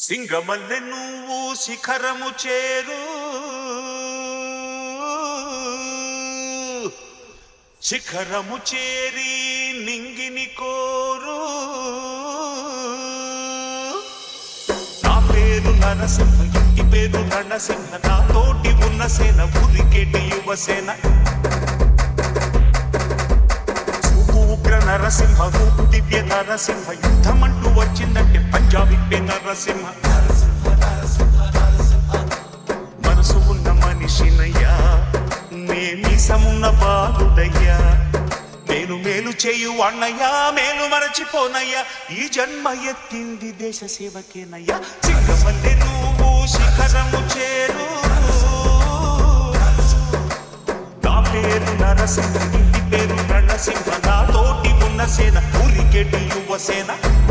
సింగమల్లె నువ్వు శిఖరము చేరు శిఖరము చేరి నింగిని కోరు నా పేరు నరసింహ ఇంటి పేరు రణసింహ నా తోటి ఉన్న సేన ఉరికెటి యువసేన చూపు ఉగ్ర నరసింహ రూపు దివ్య నరసింహ యుద్ధమంటూ వచ్చిందంటే పంజాబీ పే నరసింహ మనసు ఉన్న మనిషినయ్యా నేమిసమున్న బాలుడయ్యా నేను మేలు చేయు అన్నయ్యా మేలు మరచిపోనయ్యా ఈ జన్మ ఎత్తింది దేశ సేవకేనయ్యా సింగమల్లె నువ్వు శిఖరము చేరు నా పేరు నరసింహ ఇంటి పేరు రణసింహ నా తోటి ఉన్న సేన ఊరికెటి యువసేన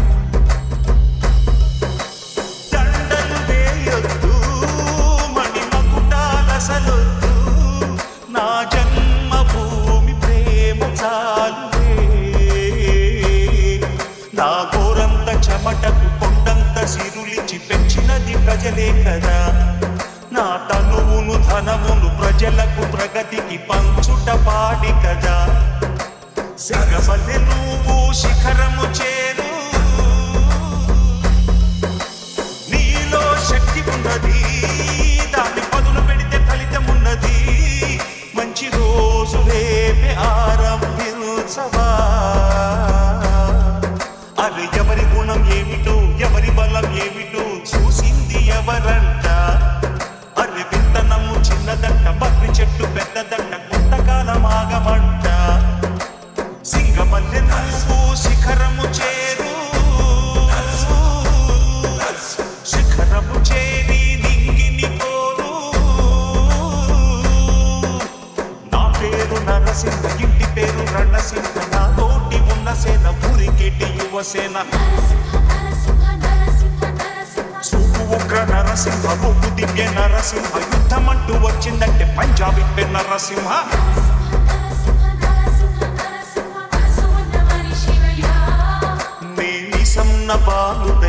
దండలు వేయొద్దు మణిమకుటాలసలొద్దు నా జన్మభూమి ప్రేమ చాలులే నా గోరంత చెమటకు కొండంత సిరులిచి పెంచినది ప్రజలే కదా నా తనువును ధనమును ప్రజలకు ప్రగతికి పంచుట పాడి కదా సింగమల్లె నువ్వు శిఖరము చేరు నీలో శక్తి ఉన్నది దాన్ని పదులు పెడితే ఫలితం ఉన్నది మంచి రోజు రేపే ఆరంభించవా అది ఎవరి గుణం ఏమిటో ఎవరి బలం ఏమిటో చూసింది ఎవరంట అరే విత్తనము చిన్నదంట మర్రి చెట్టు పెద్దదంట కొంతకాలం ఆగమంట సింగమల్లె నువ్వు శిఖరము చేరు శిఖరము చేరి నింగిని కోరు నా పేరు నరసింహ ఇంటి పేరు రణసింహ నా తోటి ఉన్న సేన ఊరికెటి యువసేన చూపు ఉగ్ర నరసింహ రూపు దివ్య నరసింహ యుద్ధమంటూ వచ్చిందంటే పంజాబీ పే నరసింహ నేనిసన్న బాలుడ